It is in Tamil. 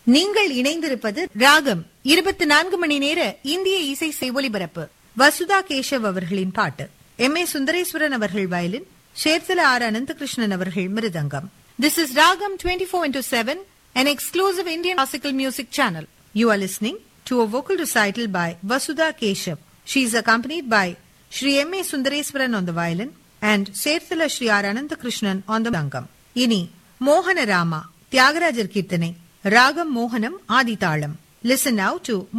நீங்கள் இணைந்திருப்பது ராகம் இருபத்தி நான்கு மணி நேர இந்திய இசை ஒலிபரப்பு வசுதா கேஷவ் அவர்களின் பாட்டு எம் ஏ சுந்தரேஸ்வரன் அவர்கள் வயலின் ஷேர்தல ஆர் அனந்தகிருஷ்ணன் அவர்கள் mridangam this is Raagam twenty four into seven an exclusive Indian classical music channel. You are listening to a vocal recital by Vasudha Keshav. She is accompanied by Sri M. A. Sundareswaran on the violin and Serthala Sri R. Ananthakrishnan on the dangam. இனி மோகன ராமா தியாகராஜர் கீர்த்தனை ராகம் மோகனம் ஆதிதாளம் லிசன் நவ் டு